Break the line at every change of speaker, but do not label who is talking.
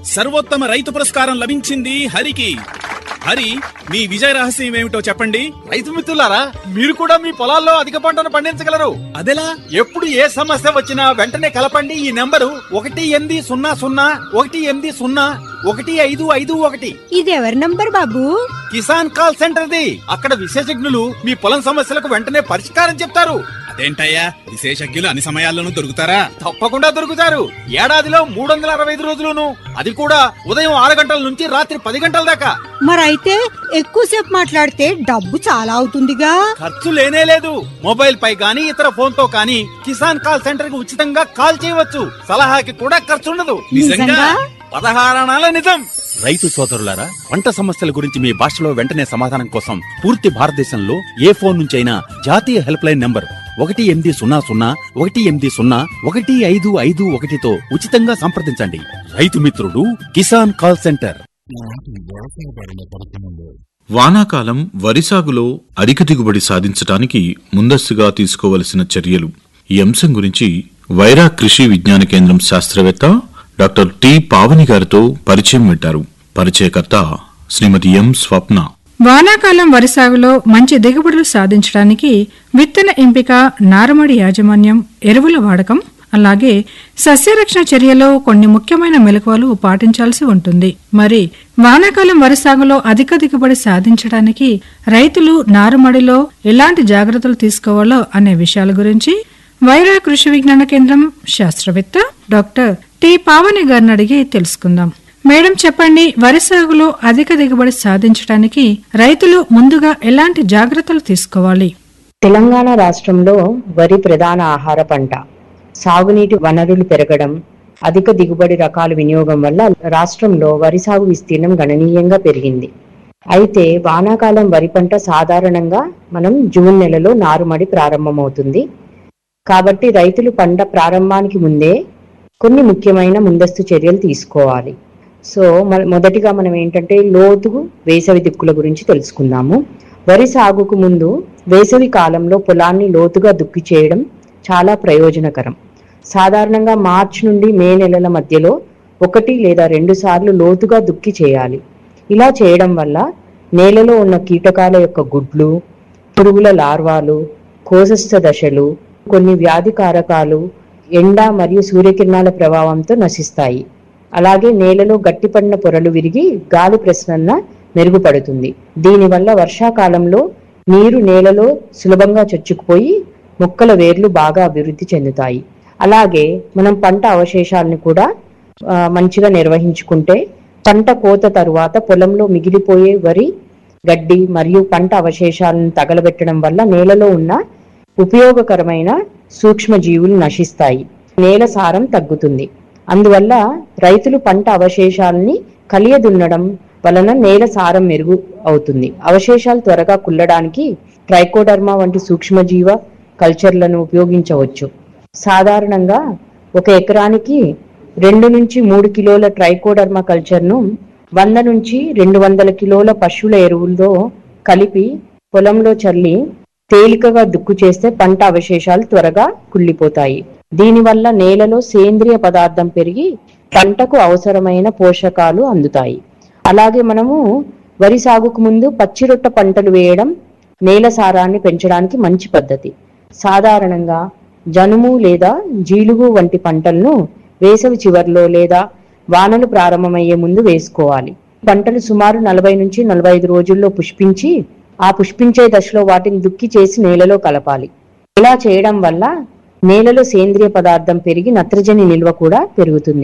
సర్వోత్తమ రైతు పురస్కారం లభించింది హరికి హరి మీ విజయ రహస్యం ఏమిటో చెప్పండి
రైతు మిత్రులారా మీరు కూడా మీ పొలాల్లో అధిక పంటను పండించగలరు
అదెలా
ఎప్పుడు ఏ సమస్య వచ్చినా వెంటనే కలపండి ఈ నెంబరు ఒకటి ఎనిమిది సున్నా సున్నా ఒకటి ఎనిమిది సున్నా ఒకటి ఐదు ఐదు ఒకటి
ఇది ఎవరి నంబర్ బాబు
కిసాన్ కాల్ సెంటర్ ది అక్కడ విశేషజ్ఞులు మీ పొలం సమస్యలకు వెంటనే పరిష్కారం చెప్తారు
అదేంటయ్యా విశేషజ్ఞులు అన్ని సమయాల్లోనూ దొరుకుతారా
తప్పకుండా దొరుకుతారు ఏడాదిలో మూడు వందల అరవై ఐదు రోజులును అది కూడా ఉదయం ఆరు గంటల నుంచి రాత్రి పది గంటల దాకా
మరైతే ఎక్కువసేపు మాట్లాడితే డబ్బు చాలా అవుతుందిగా
ఖర్చు లేనే లేదు మొబైల్ పై గానీ ఇతర ఫోన్ తో కానీ కిసాన్ కాల్ సెంటర్ కి ఉచితంగా కాల్ చేయవచ్చు సలహాకి కూడా ఖర్చు ఉండదు
నిజంగా?
పదహారణాల నిజం రైతు సోదరులారా పంట సమస్యల గురించి మీ భాషలో వెంటనే సమాధానం కోసం పూర్తి భారతదేశంలో ఏ ఫోన్ నుంచైనా జాతీయ హెల్ప్ లైన్ నంబర్ ఒకటి ఎనిమిది సున్నా సున్నా ఒకటి ఎనిమిది సున్నా ఒకటి ఐదు ఐదు ఒకటితో ఉచితంగా సంప్రదించండి రైతు మిత్రుడు కిసాన్ కాల్ సెంటర్
వానాకాలం వరి సాగులో అధిక దిగుబడి సాధించడానికి ముందస్తుగా తీసుకోవలసిన చర్యలు ఈ అంశం గురించి వైరా కృషి విజ్ఞాన కేంద్రం శాస్త్రవేత్త డాక్టర్ టి పావని గారితో పరిచయం వింటారు పరిచయకర్త శ్రీమతి ఎం స్వప్న
వానాకాలం వరి సాగులో మంచి దిగుబడులు సాధించడానికి విత్తన ఎంపిక నారుమడి యాజమాన్యం ఎరువుల వాడకం అలాగే సస్యరక్షణ చర్యలో కొన్ని ముఖ్యమైన మెలకువలు పాటించాల్సి ఉంటుంది మరి వానాకాలం వరి సాగులో అధిక దిగుబడి సాధించడానికి రైతులు నారుమడిలో ఎలాంటి జాగ్రత్తలు తీసుకోవాలో అనే విషయాల గురించి వైరా కృషి విజ్ఞాన కేంద్రం శాస్త్రవేత్త డాక్టర్ టి పావని గారిని అడిగి తెలుసుకుందాం మేడం చెప్పండి వరి సాగులో అధిక దిగుబడి సాధించడానికి రైతులు ముందుగా ఎలాంటి జాగ్రత్తలు తీసుకోవాలి
తెలంగాణ రాష్ట్రంలో వరి ప్రధాన ఆహార పంట సాగునీటి వనరులు పెరగడం అధిక దిగుబడి రకాల వినియోగం వల్ల రాష్ట్రంలో వరి సాగు విస్తీర్ణం గణనీయంగా పెరిగింది అయితే వానాకాలం వరి పంట సాధారణంగా మనం జూన్ నెలలో నారుమడి ప్రారంభమవుతుంది కాబట్టి రైతులు పంట ప్రారంభానికి ముందే కొన్ని ముఖ్యమైన ముందస్తు చర్యలు తీసుకోవాలి సో మన మొదటిగా మనం ఏంటంటే లోతు వేసవి దిక్కుల గురించి తెలుసుకుందాము వరి సాగుకు ముందు వేసవి కాలంలో పొలాన్ని లోతుగా దుక్కి చేయడం చాలా ప్రయోజనకరం సాధారణంగా మార్చి నుండి మే నెలల మధ్యలో ఒకటి లేదా రెండు సార్లు లోతుగా దుక్కి చేయాలి ఇలా చేయడం వల్ల నేలలో ఉన్న కీటకాల యొక్క గుడ్లు పురుగుల లార్వాలు కోశస్థ దశలు కొన్ని వ్యాధి కారకాలు ఎండ మరియు సూర్యకిరణాల ప్రభావంతో నశిస్తాయి అలాగే నేలలో గట్టిపడిన పొరలు విరిగి గాలి ప్రసరణ మెరుగుపడుతుంది దీనివల్ల వర్షాకాలంలో నీరు నేలలో సులభంగా చొచ్చుకుపోయి మొక్కల వేర్లు బాగా అభివృద్ధి చెందుతాయి అలాగే మనం పంట అవశేషాలను కూడా ఆ, మంచిగా నిర్వహించుకుంటే పంట కోత తరువాత పొలంలో మిగిలిపోయే వరి గడ్డి మరియు పంట అవశేషాలను తగలబెట్టడం వల్ల నేలలో ఉన్న ఉపయోగకరమైన సూక్ష్మ జీవులు నశిస్తాయి నేల సారం తగ్గుతుంది అందువల్ల రైతులు పంట అవశేషాలని కలియదున్నడం వలన నేల సారం మెరుగు అవుతుంది అవశేషాలు త్వరగా కుల్లడానికి ట్రైకోడర్మా వంటి సూక్ష్మజీవ కల్చర్లను ఉపయోగించవచ్చు సాధారణంగా ఒక ఎకరానికి రెండు నుంచి మూడు కిలోల ట్రైకోడర్మా కల్చర్ను వంద నుంచి రెండు వందల కిలోల పశువుల ఎరువులతో కలిపి పొలంలో చల్లి తేలికగా దుక్కు చేస్తే పంట అవశేషాలు త్వరగా కుళ్ళిపోతాయి దీనివల్ల నేలలో సేంద్రియ పదార్థం పెరిగి పంటకు అవసరమైన పోషకాలు అందుతాయి అలాగే మనము వరి సాగుకు ముందు పచ్చిరొట్ట పంటలు వేయడం నేల సారాన్ని పెంచడానికి మంచి పద్ధతి సాధారణంగా జనుము లేదా జీలుగు వంటి పంటలను వేసవి చివర్లో లేదా వానలు ప్రారంభమయ్యే ముందు వేసుకోవాలి పంటలు సుమారు నలభై నుంచి నలభై ఐదు రోజుల్లో పుష్పించి ఆ పుష్పించే దశలో వాటిని దుక్కి చేసి నేలలో కలపాలి ఇలా చేయడం వల్ల నేలలో సేంద్రియ పదార్థం పెరిగి నత్రజని నిల్వ కూడా పెరుగుతుంది